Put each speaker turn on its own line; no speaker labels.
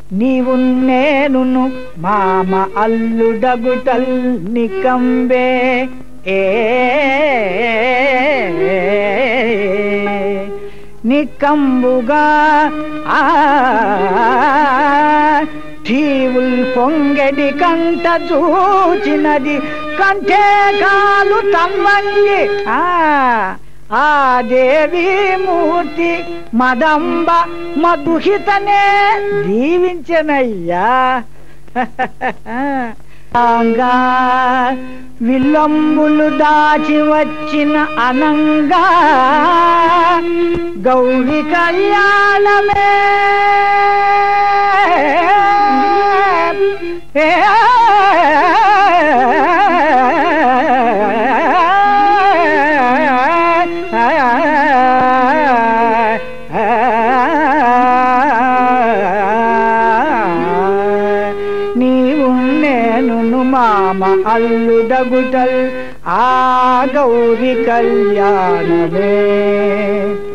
నీవు నేను మామ అల్లుడగుటల్ నికంబే ఏ నికంబుగా ఆ ఠీవుల్ పొంగెడి కంట చూచినది కంటే కాలు తన్వంగి ఆ ఆ దేవి మూర్తి మదంబ మధుహితనే దీవించనయ్యా అంగా విల్లంబులు దాచి వచ్చిన అనంగా గౌరి కళ్యాణమే నీవు నేను మామ అల్లుడగుటల్ ఆ గౌరి కళ్యాణమే